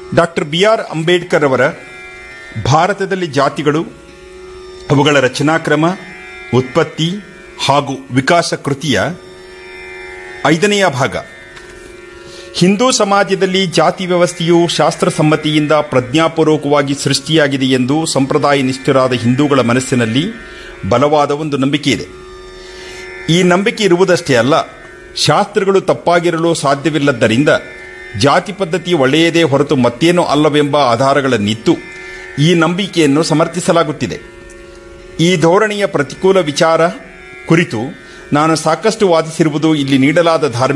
doctor B R Ambedkar ಅವರ ಭಾರತದಲ್ಲಿ ಜಾತಿಗಳು ಅವುಗಳ ರಚನಾಕ್ರಮ ಉತ್ಪತ್ತಿ ಹಾಗೂ ವಿಕಾಸ ಕೃತಿಯ ಐದನೆಯ ಭಾಗ ಹಿಂದೂ ಸಮಾಜದಲ್ಲಿ ಜಾತಿ ವ್ಯವಸ್ಥೆಯು ಶಾಸ್ತ್ರಸಮ್ಮತಿಯಿಂದ ಪ್ರಜ್ಞಾಪೂರ್ವಕವಾಗಿ ಸೃಷ್ಟಿಯಾಗಿದೆ ಎಂದು ಸಂಪ್ರದಾಯ ನಿಷ್ಠರಾದ ಹಿಂದೂಗಳ ಮನಸ್ಸಿನಲ್ಲಿ ಬಲವಾದ ಒಂದು ನಂಬಿಕೆ ಇದೆ ಈ ನಂಬಿಕೆ ಇರುವುದಷ್ಟೇ ಅಲ್ಲ ಶಾಸ್ತ್ರಗಳು ತಪ್ಪಾಗಿರಲು ಸಾಧ್ಯವಿಲ್ಲದ್ದರಿಂದ ಜಾತಿ ಪದ್ಧತಿ ಒಳ್ಳೆಯದೇ ಹೊರತು ಮತ್ತೇನೂ ಅಲ್ಲವೆಂಬ ಆಧಾರಗಳನ್ನಿತ್ತು ಈ ನಂಬಿಕೆಯನ್ನು ಸಮರ್ಥಿಸಲಾಗುತ್ತಿದೆ ಈ ಧೋರಣೆಯ ಪ್ರತಿಕೂಲ ವಿಚಾರ ಕುರಿತು ನಾನು ಸಾಕಷ್ಟು ವಾದಿಸಿರುವುದು ಇಲ್ಲಿ ನೀಡಲಾದ ಧಾರ್ಮಿಕ